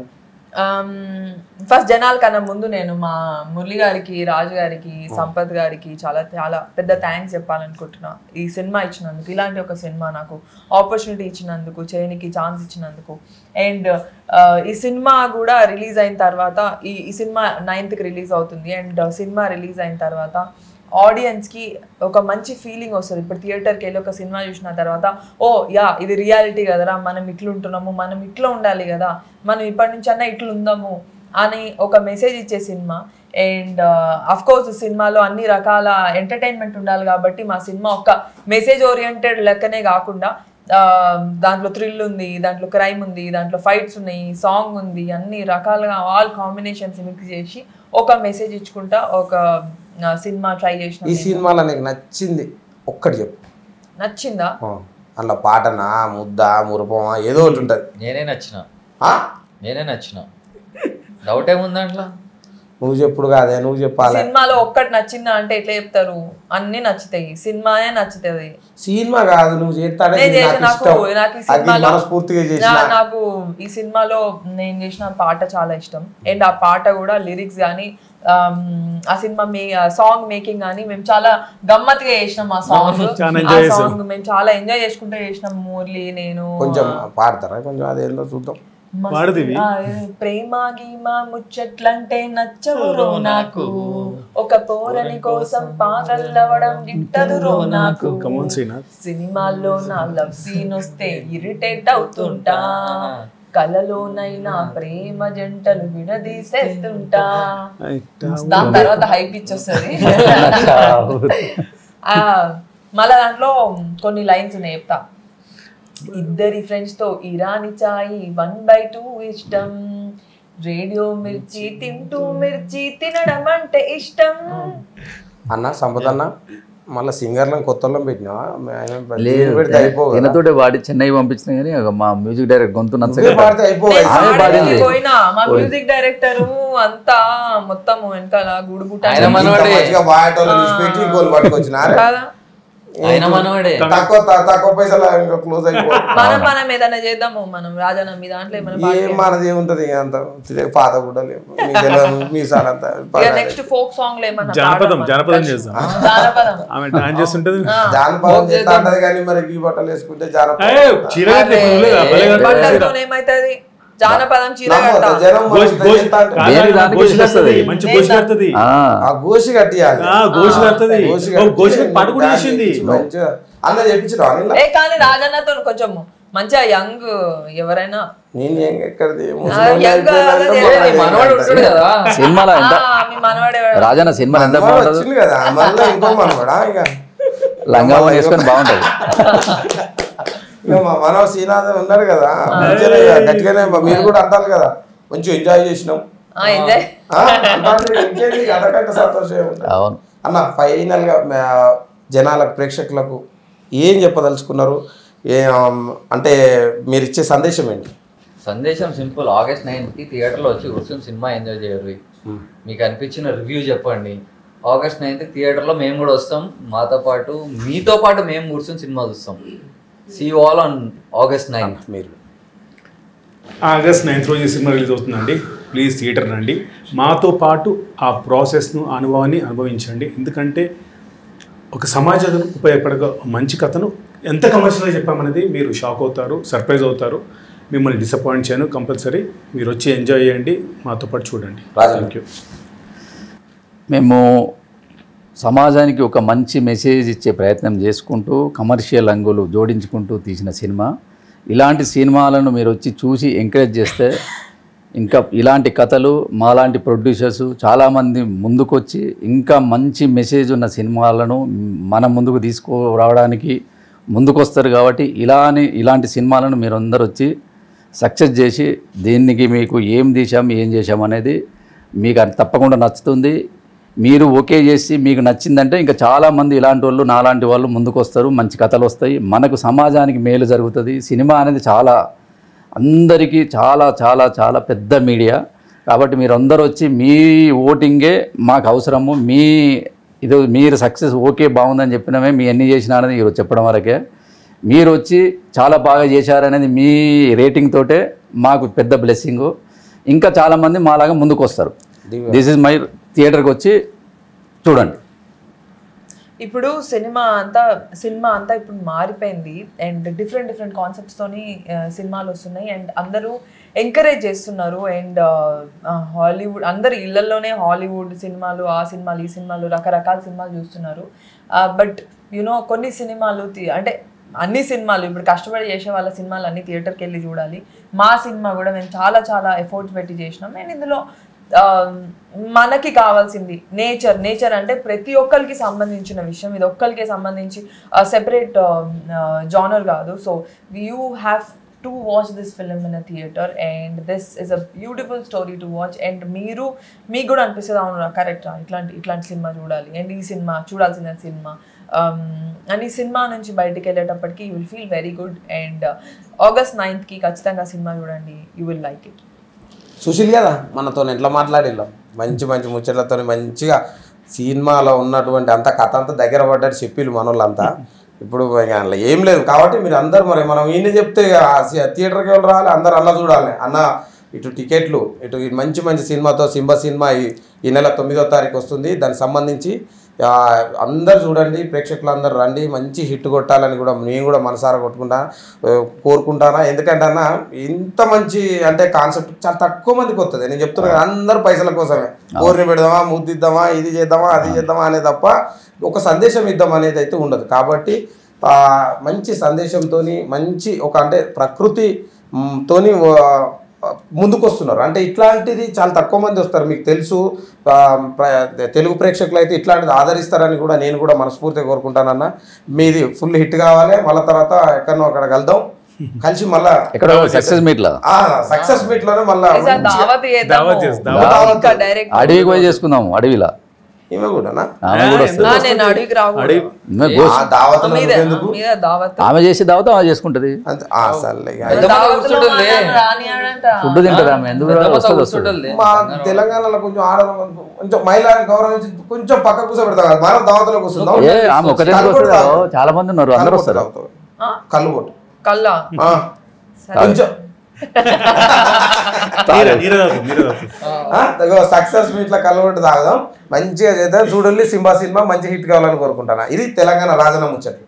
ఫస్ట్ జనాల కన్నా ముందు నేను మా మురళి గారికి రాజు గారికి సంపత్ గారికి చాలా చాలా పెద్ద థ్యాంక్స్ చెప్పాలనుకుంటున్నా ఈ సినిమా ఇచ్చినందుకు ఇలాంటి ఒక సినిమా నాకు ఆపర్చునిటీ ఇచ్చినందుకు చేయనికి ఛాన్స్ ఇచ్చినందుకు అండ్ ఈ సినిమా కూడా రిలీజ్ అయిన తర్వాత ఈ ఈ సినిమా నైన్త్కి రిలీజ్ అవుతుంది అండ్ సినిమా రిలీజ్ అయిన తర్వాత ఆడియన్స్ కి ఒక మంచి ఫీలింగ్ వస్తుంది ఇప్పుడు థియేటర్కి వెళ్ళి ఒక సినిమా చూసిన తర్వాత ఓ యా ఇది రియాలిటీ కదరా మనం ఇట్లా ఉంటున్నాము మనం ఇట్లా ఉండాలి కదా మనం ఇప్పటి నుంచి అన్నా ఇట్లా ఉందాము అని ఒక మెసేజ్ ఇచ్చే సినిమా అండ్ అఫ్ కోర్స్ సినిమాలో అన్ని రకాల ఎంటర్టైన్మెంట్ ఉండాలి కాబట్టి మా సినిమా ఒక మెసేజ్ ఓరియంటెడ్ లెక్కనే కాకుండా ఆ, దాంట్లో థ్రిల్ ఉంది దాంట్లో క్రైమ్ ఉంది దాంట్లో ఫైట్స్ ఉన్నాయి సాంగ్ ఉంది అన్ని రకాలుగా ఆల్ కాంబినేషన్స్ మిక్స్ చేసి ఒక మెసేజ్ ఇచ్చుకుంటా ఒక ఆ, సినిమా ట్రై చేసిన ఈ సినిమాలో నీకు నచ్చింది ఒక్కటి చెప్పు నచ్చిందా ఆ, అందులో పాటనా ముద్ద మురపమా ఏదో ఒకటి ఉంటుంది నేనే నచ్చిన ఆ? నేనే నచ్చిన డౌట్ ఏముంది దాంట్లో నువ్వు చెప్పుడు కాదే నువ్వు చెప్పాలి సినిమాలో ఒక్కటి నచ్చిందా అంటే ఎట్లా చెప్తారు అన్ని నచ్చుతాయి సినిమానే నచ్చుతుంది సినిమా కాదు నువ్వు చేస్తానే నేను చేసిన నాకు నాకు ఇష్టం నాకు ఈ అది సినిమాలో మనస్ఫూర్తిగా చేసిన నా- నాకు ఈ సినిమాలో నేను చేసిన పాట చాలా ఇష్టం అండ్ ఆ పాట కూడా లిరిక్స్ కానీ ఆ సినిమా మే సాంగ్ మేకింగ్ కానీ మేము చాలా గమ్మత్తుగా చేసినాం ఆ సాంగ్ చాలా ఆ enjoy చేసాం. సాంగ్ మేము చాలా ఎంజాయ్ చేసుకుంటూ చేసినాం మురళి నేను కొంచెం పాడతారా కొంచెం అదేందో చూద్దాం మస్తు- పాడదివి. ఆ, ప్రేమ గీమ ముచ్చట్లంటే నచ్చవు రో నాకు ఒక పోరని కోసం పాగల్లవడం గిట్టదు రో నాకు కమోన్ శ్రీనాథ్ సినిమాల్లో నా లవ్ సీన్ వస్తే ఇరిటేట్ అవుతుంటా కలలోనైనా ప్రేమ జంటలు విడదీసేస్తుంటా దాని తర్వాత హైప్ ఇచ్చొస్తుంది ఆ, మళ్ళా దాంట్లో కొన్ని లైన్స్ ఉన్నాయి చెప్తా ఇద్దరి ఫ్రెండ్స్ తో Irani chai one by two ఇష్టం రేడియో మిర్చి తింటూ మిర్చి తినడం అంటే ఇష్టం అన్న సంపద అన్న మళ్ళీ సింగర్లను కొత్త వాళ్ళని పెట్టినావా ఆయన లేదు పెడితే అయిపో కదా. ఈయనతోటే వాడి చెన్నై పంపించిన కానీ ఒక మా మ్యూజిక్ డైరెక్టర్ గొంతు నువ్వే నచ్చక పాడితే అయిపో నేను ఆమె పాడడానికి పాడింది. పోయినా మా మ్యూజిక్ డైరెక్టర్ అంతా మొత్తం వెనకాల గుడుగుట ఆయన మనవాడే. మంచిగా పాడేటోళ్ళని విడిచిపెట్టి ఇంకోళ్ళు పట్టుకొచ్చినారు కాదా ఆయన మనవాడే తక్కువ త- తక్కువ పైసలు ఇంకా క్లోజ్ అయిపో మనం మనం ఏదైనా చేద్దాము మనం రాజాన మీ దాంట్లో ఏమైనా పాట ఏం మనది ఏముంటది ఇక అంత తిరిగి పాత కూడా లేవు మీ తెలియదు మీ సార్ అంతా ఇక నెక్స్ట్ ఫోక్ సాంగ్ లో ఏమన్నా జానపదం పాడమా? జానపదం చేద్దాం జానపదం ఆమె డాన్స్ చేస్తుంటది జానపదం చేస్తా అంటది కానీ మరి ఈ బట్టలు వేసుకుంటే జానపదం ఏయ్, చీర కట్టే పనులు లేదా? భలే కట్టారు చీర. బట్టలతో ఏమైతుంది జానపదం చీర నమ్మొద్దా? కడతా జనం గోష్- మనసులో గోష్- చేస్తా అంటే కాదు, దేని కాదు, దానికి గోషి వస్తుంది? కడుతుంది. మంచి గోషి కడుతుంది ఆ, ఆ గోషి కట్టియాలి ఆ, గోషి కడుతుంది గోషి ఓ, గోషి కట్టి పాట కూడా డాన్స్ చేసింది చేయించి మంచిగా అన్న చెప్పించిన అనిల్ ఏ కానీ రాజన్నతో కొంచెం మంచిగా యంగ్ ఎవరైనా నేను ఏం ఎక్కడిది ఆ, యంగ్ అదే ఏ, నీ మనవాడు ఉంటాడు కదా సినిమాలో ఎంత ఆ, మీ మనవాడే రాజన్న సినిమా ఎంత బాగుంటుంది వచ్చింది కదా మళ్ళీ ఇంకో మనవాడా ఇక లంగా ఓని వేసుకొని బాగుంటది ఇక మా మనవ శ్రీనాథ్ ఉన్నారు కదా మంచిగానే ఇక గట్టిగానే మీరు కూడా అంటారు కదా మంచిగా ఎంజాయ్ చేసినాం ఆ, ఎంజాయ్ ఆ, అంటారు ఇంకేంటి అంతకంటే సంతోషం ఉంటుంది అవును అన్న ఫైనల్గా జనాలకు ప్రేక్షకులకు ఏం చెప్పదలుచుకున్నారు ఏ ఆమ్, అంటే మీరు ఇచ్చే సందేశం ఏంటి సందేశం సింపుల్ ఆగస్ట్ నైన్త్కి థియేటర్లో వచ్చి కూర్చొని సినిమా ఎంజాయ్ చేయరు మీకు అనిపించిన రివ్యూ చెప్పండి ఆగస్ట్ నైన్త్ థియేటర్లో మేము కూడా వస్తాం మాతో పాటు మీతో పాటు మేము కూర్చొని సినిమా చూస్తాం see all on August ninth మీరు ఆగస్ట్ నైన్త్ రోజు ఈ సినిమా రిలీజ్ అవుతుందండి ప్లీజ్ థియేటర్ రండి మాతో పాటు ఆ ప్రాసెస్ను ఆ అనుభవాన్ని అనుభవించండి ఎందుకంటే ఒక సమాజం ఉపయోగపడే ఒక మంచి కథను ఎంత కమర్షియల్గా చెప్పామనేది మీరు షాక్ అవుతారు సర్ప్రైజ్ అవుతారు మిమ్మల్ని డిసప్పాయింట్ చేయను కంపల్సరీ మీరు వచ్చి ఎంజాయ్ చేయండి మాతో పాటు చూడండి రాజు. థ్యాంక్ యూ మేము సమాజానికి ఒక మంచి మెసేజ్ ఇచ్చే ప్రయత్నం చేసుకుంటూ కమర్షియల్ అంగులు జోడించుకుంటూ తీసిన సినిమా ఇలాంటి సినిమాలను మీరు వచ్చి చూసి ఎంకరేజ్ చేస్తే ఇంకా ఇలాంటి కథలు మాలాంటి ప్రొడ్యూసర్స్ చాలామంది ముందుకొచ్చి ఇంకా మంచి మెసేజ్ ఉన్న సినిమాలను మన ముందుకు తీసుకురావడానికి ముందుకొస్తారు కాబట్టి ఇలాని ఇలాంటి సినిమాలను మీరు అందరు వచ్చి సక్సెస్ చేసి దీనికి మీకు ఏం తీసాం ఏం చేసాం అనేది మీకు అది తప్పకుండా నచ్చుతుంది మీరు ఓకే చేసి మీకు నచ్చిందంటే ఇంకా చాలామంది ఇలాంటి వాళ్ళు నాలాంటి వాళ్ళు ముందుకు వస్తారు మంచి కథలు వస్తాయి మనకు సమాజానికి మేలు జరుగుతుంది సినిమా అనేది చాలా అందరికీ చాలా చాలా చాలా పెద్ద మీడియా కాబట్టి మీరు అందరూ వచ్చి మీ ఓటింగే మాకు అవసరము మీ ఇది మీరు సక్సెస్ ఓకే బాగుందని చెప్పినమే మీ ఎన్ని చేసినా అనేది ఈరోజు చెప్పడం వరకే మీరు వచ్చి చాలా బాగా చేశారనేది మీ రేటింగ్ తోటే మాకు పెద్ద బ్లెస్సింగ్ ఇంకా చాలామంది మాలాగా ముందుకు వస్తారు దిస్ ఇస్ మై థియేటర్కి వచ్చి చూడండి ఇప్పుడు సినిమా అంతా సినిమా అంతా ఇప్పుడు మారిపోయింది అండ్ డిఫరెంట్ డిఫరెంట్ కాన్సెప్ట్స్తోని సినిమాలు వస్తున్నాయి అండ్ అందరూ ఎంకరేజ్ చేస్తున్నారు అండ్ హాలీవుడ్ అందరు ఇళ్లలోనే హాలీవుడ్ సినిమాలు ఆ సినిమాలు ఈ సినిమాలు రకరకాల సినిమాలు చూస్తున్నారు బట్ యునో కొన్ని సినిమాలు తి- అంటే అన్ని సినిమాలు ఇప్పుడు కష్టపడి చేసే వాళ్ళ సినిమాలు అన్ని థియేటర్కి వెళ్ళి చూడాలి మా సినిమా కూడా మేము చాలా చాలా ఎఫర్ట్స్ పెట్టి చేసినాం అండ్ ఇందులో ఆ, మనకి కావాల్సింది నేచర్ నేచర్ అంటే ప్రతి ఒక్కరికి సంబంధించిన విషయం ఇది ఒక్కరికే సంబంధించి సెపరేట్ జానర్ కాదు so you have to watch this film in a theatre and this is a beautiful story to watch and మీరు మీకు కూడా అనిపిస్తుంది అవును కరెక్ట్ ఇట్లాంటి ఇట్లాంటి సినిమా చూడాలి అండ్ ఈ సినిమా చూడాల్సిన సినిమా అండ్ ఈ సినిమా నుంచి బయటికి వెళ్ళేటప్పటికి you will feel very good and August నైన్త్కి ఖచ్చితంగా సినిమా చూడండి you will like it Sushil కదా మనతో ఎట్లా మాట్లాడిల్లాం మంచి మంచి ముచ్చట్లతో మంచిగా సినిమాలో ఉన్నటువంటి అంత కథ అంతా దగ్గర పడ్డట్టు చెప్పిళ్ళు మనోళ్ళంతా ఇప్పుడు ఇక అందులో ఏం లేదు కాబట్టి మీరు అందరు మరి మనం ఈయన చెప్తే ఇక ఆ సి- థియేటర్కి వెళ్ళి రావాలి అందరు అన్న చూడాలి అన్న ఇటు టికెట్లు ఇటు ఈ మంచి మంచి సినిమాతో సింబ సినిమా ఈ ఈ నెల తొమ్మిదో తారీఖు వస్తుంది దానికి సంబంధించి ఆ, అందరు చూడండి ప్రేక్షకులు అందరు రండి మంచి హిట్ కొట్టాలని కూడా నేను కూడా మనసారా కొట్టుకుంటా ఆ, కోరుకుంటానా ఎందుకంటే అన్న ఇంత మంచి అంటే కాన్సెప్ట్ చాలా తక్కువ మందికి వస్తుంది నేను చెప్తున్నా కదా, అందరు పైసల కోసమే కోరిని పెడదామా ముద్దిద్దామా ఇది చేద్దామా అది చేద్దామా అనే తప్ప ఒక సందేశం ఇద్దాం అనేది అయితే ఉండదు కాబట్టి ఆ, మంచి సందేశంతో మంచి ఒక అంటే ప్రకృతి మ్, తోని ఆ, ముందుకు వస్తున్నారు అంటే ఇట్లాంటిది చాలా తక్కువ మంది వస్తారు మీకు తెలుసు ఆ, ప్ర- తెలుగు ప్రేక్షకులు అయితే ఇట్లాంటిది ఆదరిస్తారని కూడా నేను కూడా మనస్ఫూర్తిగా కోరుకుంటానన్న మీది ఫుల్ హిట్ కావాలి మళ్ళీ తర్వాత ఎక్కడనో అక్కడ కలుద్దాం కలిసి మళ్ళా ఎక్కడ సక్సెస్ మీట్లా సక్సెస్ మీట్ లోనే మళ్ళా ఈసారి దావత్ దావత్ చేసి, దావత్. ఇంకా డైరెక్ట్ అడవికి పోయి చేసుకుందాం అడవిలా ఈమె కూడానా ఆమె కూడా వస్తుంది నేను అడవికి రాకూడదు ఈమె గోస్- ఆ దావత్ మీద ఎందుకు మీద దావత్ ఆమె చేసి దావత ఆమె చేసుకుంటది అంతే ఆ, సర్లే ఇక. పెద్ద మొత్తం దావత్లో కూర్చుంటుందిలే. మనల్ని రానియాడంట. ఫుడ్ తింటది ఆమె ఎందుకు పెద్ద మొత్తం వస్తుంది వస్తుంది కూర్చుంటుందిలే. మా తెలంగాణలో కొంచెం ఆడ కొంచెం మహిళలను గౌరవించి కొంచెం పక్క కూర్చోబెడతాం కదా మనం దావతలో కూర్చుందాం ఏ ఆమె ఒకటే కళ్ళు వస్తుంది కొట్టు తాగు. చాలా మంది ఉన్నారు అందరూ కళ్ళు వస్తారు కొట్టు తాగుతావు. కళ్ళు కొట్టు కల్లా ఆ. కొంచెం నీరే నీరే తాగుతుంది, నీరే తాగుతుంది. సక్సెస్ మీట్ లో కళ్ళు కొట్టు తాగుదాం మంచిగా చేద్దాం చూడండి సింబా సినిమా మంచి హిట్ కావాలని కోరుకుంటాను ఇది తెలంగాణ రాజన ముచ్చట్లు